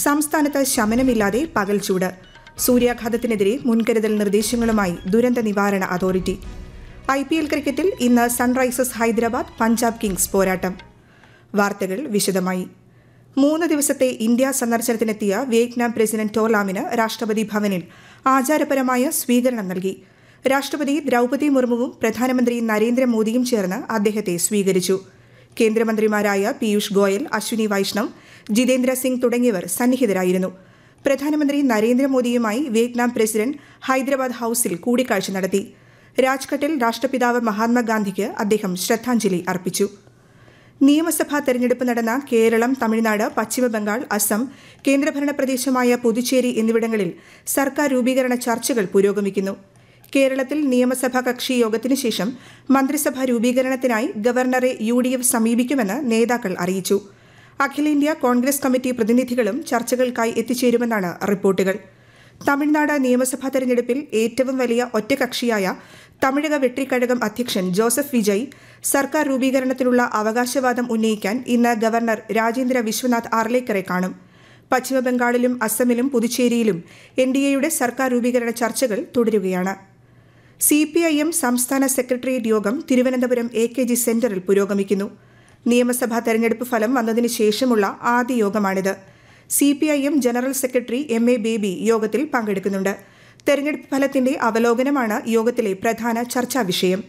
സംസ്ഥാനത്ത് ശമനമില്ലാതെ പകൽ ചൂട് സൂര്യാഘാതത്തിനെതിരെ മുൻകരുതൽ നിർദ്ദേശങ്ങളുമായി ദുരന്ത നിവാരണ അതോറിറ്റി ഐ പി എൽ ക്രിക്കറ്റിൽ ഇന്ന് സൺറൈസേഴ്സ് ഹൈദരാബാദ് പഞ്ചാബ് കിങ്സ് പോരാട്ടം വാർത്തകൾ വിശദമായി മൂന്ന് ദിവസത്തെ ഇന്ത്യ സന്ദർശനത്തിനെത്തിയ വിയറ്റ്നാം പ്രസിഡന്റ് ടോലാമിന് രാഷ്ട്രപതി ഭവനിൽ ആചാരപരമായ സ്വീകരണം നൽകി രാഷ്ട്രപതി ദ്രൗപദി മുർമുവും പ്രധാനമന്ത്രി നരേന്ദ്രമോദിയും ചേർന്ന് അദ്ദേഹത്തെ സ്വീകരിച്ചു കേന്ദ്രമന്ത്രിമാരായ പീയൂഷ് ഗോയൽ അശ്വിനി വൈഷ്ണവ് ജിതേന്ദ്ര സിംഗ് തുടങ്ങിയവർ സന്നിഹിതരായിരുന്നു പ്രധാനമന്ത്രി നരേന്ദ്രമോദിയുമായി വിയറ്റ്നാം പ്രസിഡന്റ് ഹൈദരാബാദ് ഹൌസിൽ കൂടിക്കാഴ്ച നടത്തി രാജ്ഘട്ടിൽ രാഷ്ട്രപിതാവ് മഹാത്മാഗാന്ധിക്ക് അദ്ദേഹം ശ്രദ്ധാഞ്ജലി അർപ്പിച്ചു നിയമസഭാ തെരഞ്ഞെടുപ്പ് നടന്ന കേരളം തമിഴ്നാട് പശ്ചിമബംഗാൾ അസം കേന്ദ്രഭരണ പ്രദേശമായ പുതുച്ചേരി എന്നിവിടങ്ങളിൽ സർക്കാർ രൂപീകരണ ചർച്ചകൾ പുരോഗമിക്കുന്നു കേരളത്തിൽ നിയമസഭാ കക്ഷി യോഗത്തിനു ശേഷം മന്ത്രിസഭാ രൂപീകരണത്തിനായി ഗവർണറെ യു ഡി എഫ് സമീപിക്കുമെന്ന് നേതാക്കൾ അറിയിച്ചു അഖിലേന്ത്യാ കോൺഗ്രസ് കമ്മിറ്റി പ്രതിനിധികളും ചർച്ചകൾക്കായി എത്തിച്ചേരുമെന്നാണ് റിപ്പോർട്ടുകൾ തമിഴ്നാട് നിയമസഭാ തെരഞ്ഞെടുപ്പിൽ ഏറ്റവും വലിയ ഒറ്റകക്ഷിയായ തമിഴക വെട്രിക്കഴകം അധ്യക്ഷൻ ജോസഫ് വിജയ് സർക്കാർ രൂപീകരണത്തിനുള്ള അവകാശവാദം ഉന്നയിക്കാൻ ഇന്ന് ഗവർണർ രാജേന്ദ്ര വിശ്വനാഥ് ആർലേക്കറെ കാണും പശ്ചിമബംഗാളിലും അസമിലും പുതുച്ചേരിയിലും എൻ ഡി എയുടെ സർക്കാർ രൂപീകരണ ചർച്ചകൾ തുടരുകയാണ് സി പി ഐ എം സംസ്ഥാന സെക്രട്ടേറിയറ്റ് യോഗം തിരുവനന്തപുരം എ കെ ജി സെന്ററിൽ പുരോഗമിക്കുന്നു നിയമസഭാ തെരഞ്ഞെടുപ്പ് ഫലം വന്നതിന് ശേഷമുള്ള ആദ്യ യോഗമാണിത് C P I M general secretary M A Baby യോഗത്തിൽ പങ്കെടുക്കുന്നുണ്ട് തെരഞ്ഞെടുപ്പ് ഫലത്തിന്റെ അവലോകനമാണ് യോഗത്തിലെ പ്രധാന ചർച്ചാ വിഷയം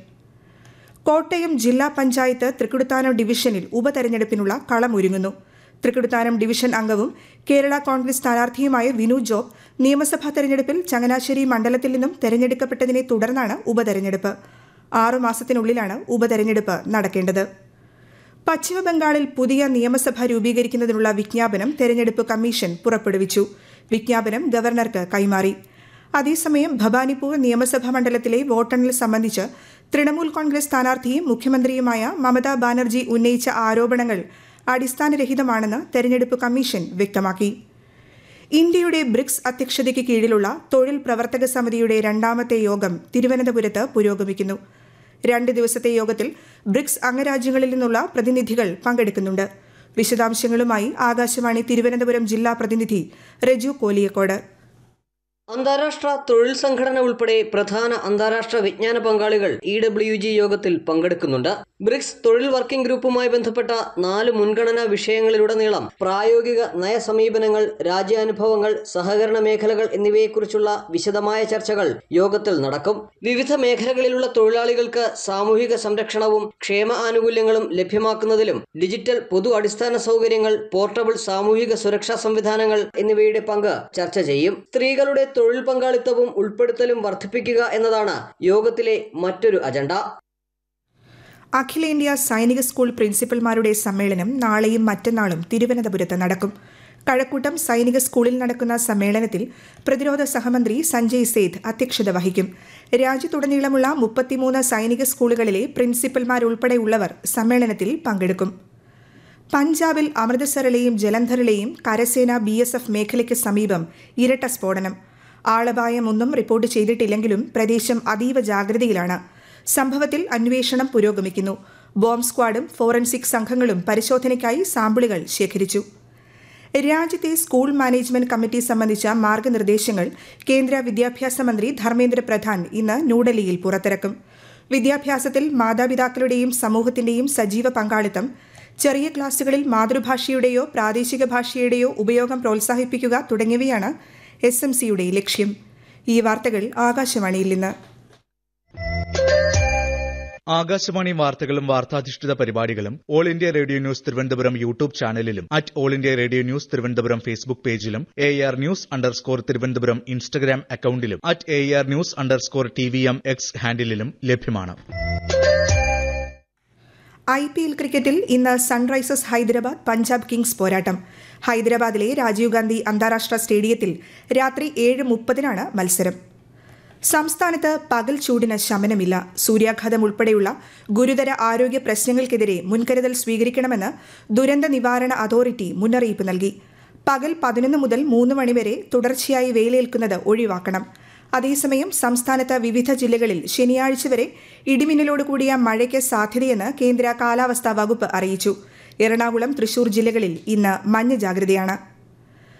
കോട്ടയം ജില്ലാ പഞ്ചായത്ത് തൃക്കുടുത്താനം ഡിവിഷനിൽ ഉപതെരഞ്ഞെടുപ്പിനുള്ള കളമൊരുങ്ങുന്നു തൃക്കുടുത്താനം ഡിവിഷൻ അംഗവും കേരള കോൺഗ്രസ് സ്ഥാനാർത്ഥിയുമായ വിനു ജോബ് നിയമസഭാ തെരഞ്ഞെടുപ്പിൽ ചങ്ങനാശ്ശേരി മണ്ഡലത്തിൽ നിന്നും തെരഞ്ഞെടുക്കപ്പെട്ടതിനെ തുടർന്നാണ് ഉപതെരഞ്ഞെടുപ്പ് ആറുമാസത്തിനുള്ളിലാണ് ഉപതെരഞ്ഞെടുപ്പ് നടക്കേണ്ടത് പശ്ചിമബംഗാളിൽ പുതിയ നിയമസഭ രൂപീകരിക്കുന്നതിനുള്ള വിജ്ഞാപനം തെരഞ്ഞെടുപ്പ് കമ്മീഷൻ പുറപ്പെടുവിച്ചു വിജ്ഞാപനം ഗവർണർക്ക് കൈമാറി അതേസമയം ഭവാനിപ്പൂർ നിയമസഭാ മണ്ഡലത്തിലെ വോട്ടെണ്ണൽ സംബന്ധിച്ച് തൃണമൂൽ കോൺഗ്രസ് സ്ഥാനാർത്ഥിയും മുഖ്യമന്ത്രിയുമായ മമതാ ബാനർജി ഉന്നയിച്ച ആരോപണങ്ങൾ അടിസ്ഥാനരഹിതമാണെന്ന് തെരഞ്ഞെടുപ്പ് കമ്മീഷൻ വ്യക്തമാക്കി ഇന്ത്യയുടെ ബ്രിക്സ് അധ്യക്ഷതയ്ക്ക് കീഴിലുള്ള തൊഴിൽ പ്രവർത്തക സമിതിയുടെ രണ്ടാമത്തെ യോഗം തിരുവനന്തപുരത്ത് പുരോഗമിക്കുന്നു രണ്ട് ദിവസത്തെ യോഗത്തിൽ ബ്രിക്സ് അംഗരാജ്യങ്ങളിൽ നിന്നുള്ള പ്രതിനിധികൾ പങ്കെടുക്കുന്നുണ്ട് വിശദാംശങ്ങളുമായി ആകാശവാണി തിരുവനന്തപുരം ജില്ലാ പ്രതിനിധി രജു കോലിയക്കോട് അന്താരാഷ്ട്ര തൊഴിൽ സംഘടന ഉൾപ്പെടെ പ്രധാന അന്താരാഷ്ട്ര വിജ്ഞാന പങ്കാളികൾ ഇ ഡബ്ല്യു ജി യോഗത്തിൽ പങ്കെടുക്കുന്നുണ്ട് ബ്രിക്സ് തൊഴിൽ വർക്കിംഗ് ഗ്രൂപ്പുമായി ബന്ധപ്പെട്ട നാല് മുൻഗണനാ വിഷയങ്ങളിലുടനീളം പ്രായോഗിക നയസമീപനങ്ങൾ രാജ്യാനുഭവങ്ങൾ സഹകരണ മേഖലകൾ എന്നിവയെക്കുറിച്ചുള്ള വിശദമായ ചർച്ചകൾ യോഗത്തിൽ നടക്കും വിവിധ മേഖലകളിലുള്ള തൊഴിലാളികൾക്ക് സാമൂഹിക സംരക്ഷണവും ക്ഷേമ ആനുകൂല്യങ്ങളും ലഭ്യമാക്കുന്നതിലും ഡിജിറ്റൽ പൊതു അടിസ്ഥാന സൗകര്യങ്ങൾ പോർട്ടബിൾ സാമൂഹിക സുരക്ഷാ സംവിധാനങ്ങൾ എന്നിവയുടെ പങ്ക് ചർച്ച ചെയ്യും സ്ത്രീകളുടെ തൊഴിൽ പങ്കാളിത്തവും ഉൾപ്പെടുത്തലും വർദ്ധിപ്പിക്കുക എന്നതാണ് യോഗത്തിലെ മറ്റൊരു അജണ്ട അഖിലേന്ത്യാ സൈനിക സ്കൂൾ പ്രിൻസിപ്പൽമാരുടെ സമ്മേളനം നാളെയും മറ്റന്നാളും തിരുവനന്തപുരത്ത് നടക്കും കഴക്കൂട്ടം സൈനിക സ്കൂളിൽ നടക്കുന്ന സമ്മേളനത്തിൽ പ്രതിരോധ സഹമന്ത്രി സഞ്ജയ് സേത്ത് അധ്യക്ഷത വഹിക്കും രാജ്യത്തുടനീളമുള്ള മുപ്പത്തിമൂന്ന് സൈനിക സ്കൂളുകളിലെ പ്രിൻസിപ്പൽമാരുൾപ്പെടെയുള്ളവർ സമ്മേളനത്തിൽ പങ്കെടുക്കും പഞ്ചാബിൽ അമൃതസറിലെയും ജലന്ധറിലെയും കരസേന ബി എസ് എഫ് മേഖലയ്ക്ക് സമീപം ഇരട്ട സ്ഫോടനം ആളപായമൊന്നും റിപ്പോർട്ട് ചെയ്തിട്ടില്ലെങ്കിലും പ്രദേശം അതീവ ജാഗ്രതയിലാണ് സംഭവത്തിൽ അന്വേഷണം പുരോഗമിക്കുന്നു ബോംബ് സ്ക്വാഡും ഫോറൻസിക് സംഘങ്ങളും പരിശോധനയ്ക്കായി സാമ്പിളുകൾ ശേഖരിച്ചു രാജ്യത്തെ സ്കൂൾ മാനേജ്മെന്റ് കമ്മിറ്റി സംബന്ധിച്ച മാർഗനിർദ്ദേശങ്ങൾ കേന്ദ്ര വിദ്യാഭ്യാസ മന്ത്രി ധർമ്മേന്ദ്ര പ്രധാൻ ഇന്ന് ന്യൂഡൽഹിയിൽ പുറത്തിറക്കും വിദ്യാഭ്യാസത്തിൽ മാതാപിതാക്കളുടെയും സമൂഹത്തിന്റെയും സജീവ പങ്കാളിത്തം ചെറിയ ക്ലാസുകളിൽ മാതൃഭാഷയുടെയോ പ്രാദേശിക ഭാഷയുടെയോ ഉപയോഗം പ്രോത്സാഹിപ്പിക്കുക തുടങ്ങിയവയാണ് എസ് എം സിയുടെ ലക്ഷ്യം ഈ വാർത്തകൾ ആകാശവാണിയിൽ നിന്ന് ആകാശവാണി വാർത്തകളും വാർത്താധിഷ്ഠിത പരിപാടികളും all India radio news Thiruvananthapuram YouTube ചാനലിലും at all India radio news Thiruvananthapuram Facebook പേജിലും A R news underscore Thiruvananthapuram Instagram അക്കൌണ്ടിലും at A R news underscore T V M X ഹാൻഡിലും ലഭ്യമാണ് ഐ പി എൽ ക്രിക്കറ്റിൽ ഇന്ന് സൺറൈസേഴ്സ് ഹൈദരാബാദ് പഞ്ചാബ് കിങ്സ് പോരാട്ടം ഹൈദരാബാദിലെ രാജീവ് ഗാന്ധി അന്താരാഷ്ട്ര സ്റ്റേഡിയത്തിൽ രാത്രി ഏഴ് മുപ്പതിനാണ് മത്സരം സംസ്ഥാനത്ത് പകൽ ചൂടിന് ശമനമില്ല സൂര്യാഘാതം ഉൾപ്പെടെയുള്ള ഗുരുതര ആരോഗ്യ പ്രശ്നങ്ങൾക്കെതിരെ മുൻകരുതൽ സ്വീകരിക്കണമെന്ന് ദുരന്ത നിവാരണ അതോറിറ്റി മുന്നറിയിപ്പ് നൽകി പകൽ പതിനൊന്ന് മുതൽ മൂന്ന് മണിവരെ തുടർച്ചയായി വെയിലേൽക്കുന്നത് ഒഴിവാക്കണം അതേസമയം സംസ്ഥാനത്ത് വിവിധ ജില്ലകളിൽ ശനിയാഴ്ച വരെ ഇടിമിന്നലോട് കൂടിയ മഴയ്ക്ക് സാധ്യതയെന്ന് കേന്ദ്ര കാലാവസ്ഥാ വകുപ്പ് അറിയിച്ചു എറണാകുളം തൃശൂർ ജില്ലകളിൽ ഇന്ന് മഞ്ഞ ജാഗ്രതയാണ്